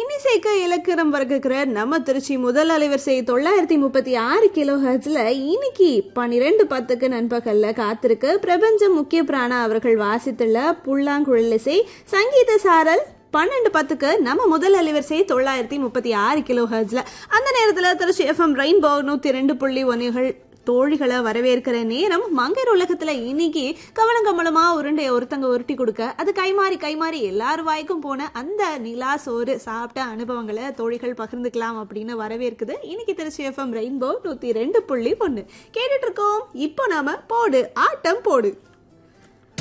இன்னிசைக்கு இலக்கணம் வர்க்கிற நம்ம திருச்சி முதல் அலைவரிசை தொள்ளாயிரத்தி முப்பத்தி ஆறு கிலோ ஹர்ட்ஸ்ல இன்னைக்கு பன்னிரெண்டு பத்துக்கு நண்பகல்ல காத்திருக்கு பிரபஞ்சம் முக்கிய பிராணா அவர்கள் வாசித்துள்ள புல்லாங்குழலிசை சங்கீத சாரல் பன்னெண்டு பத்துக்கு நம்ம முதல் அலைவரிசை தொள்ளாயிரத்தி முப்பத்தி ஆறு கிலோ ஹர்ட்ஸ்ல அந்த நேரத்துல திருச்சி எஃப்எம் ரெயின்போ நூத்தி ரெண்டு புள்ளி ஒன்றுகள் தோழிகளை வரவேற்கிற நேரம் மங்கையர் உலகத்துல இன்னைக்கு கவலம் கமலமா உருண்டைய ஒருத்தங்க உருட்டி கொடுக்க அது கைமாறி கைமாறி எல்லார் வாய்க்கும் போன அந்த நிலா சோறு சாப்பிட்ட அனுபவங்களை தோழிகள் பகிர்ந்துக்கலாம் அப்படின்னு வரவேற்குது இன்னைக்கு திருச்சி எஃப்எம் ரெயின்போ நூத்தி ரெண்டு புள்ளி ஒண்ணு கேட்டுட்டு இருக்கோம் இப்போ நாம போடு ஆட்டம் போடு